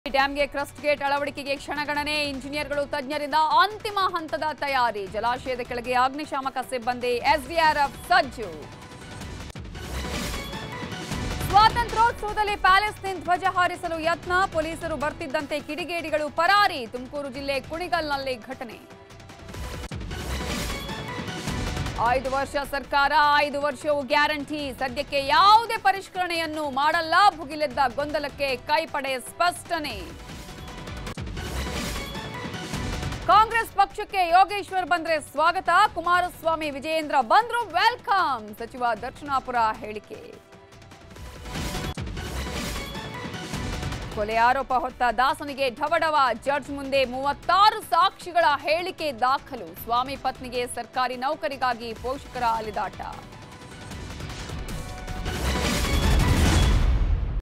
ಡ್ಯಾಂಗೆ crust gate ಅಳವಡಿಕೆಗೆ ಕ್ಷಣಗಣನೆ ಇಂಜಿನಿಯರ್ಗಳು ತಜ್ಞರಿಂದ ಅಂತಿಮ ಹಂತದ ತಯಾರಿ ಜಲಾಶಯದ ಕೆಳಗೆ ಅಗ್ನಿಶಾಮಕ ಸಿಬ್ಬಂದಿ ಎಸ್ಡಿಆರ್ಎಫ್ ಸಜ್ಜು ಸ್ವಾತಂತ್ರ್ಯೋತ್ಸವದಲ್ಲಿ ಪ್ಯಾಲೆಸ್ತೀನ್ ಧ್ವಜ ಹಾರಿಸಲು ಯತ್ನ ಪೊಲೀಸರು ಬರ್ತಿದ್ದಂತೆ ಕಿಡಿಗೇಡಿಗಳು ಪರಾರಿ ತುಮಕೂರು ಜಿಲ್ಲೆ ಕುಣಿಗಲ್ನಲ್ಲಿ ಘಟನೆ ಐದು ವರ್ಷ ಸರ್ಕಾರ ಐದು ವರ್ಷವು ಗ್ಯಾರಂಟಿ ಸದ್ಯಕ್ಕೆ ಯಾವುದೇ ಪರಿಷ್ಕರಣೆಯನ್ನು ಮಾಡಲ್ಲ ಭುಗಿಲೆದ್ದ ಗೊಂದಲಕ್ಕೆ ಕೈಪಡೆ ಸ್ಪಷ್ಟನೆ ಕಾಂಗ್ರೆಸ್ ಪಕ್ಷಕ್ಕೆ ಯೋಗೇಶ್ವರ್ ಬಂದ್ರೆ ಸ್ವಾಗತ ಕುಮಾರಸ್ವಾಮಿ ವಿಜಯೇಂದ್ರ ಬಂದ್ರು ವೆಲ್ಕಮ್ ಸಚಿವ ದರ್ಶನಾಪುರ ಹೇಳಿಕೆ ಕೊಲೆ ಆರೋಪ ಹೊತ್ತ ದಾಸನಿಗೆ ಢವಢವ ಜಡ್ಜ್ ಮುಂದೆ ಮೂವತ್ತಾರು ಸಾಕ್ಷಿಗಳ ಹೇಳಿಕೆ ದಾಖಲು ಸ್ವಾಮಿ ಪತ್ನಿಗೆ ಸರ್ಕಾರಿ ನೌಕರಿಗಾಗಿ ಪೋಷಕರ ಅಲಿದಾಟ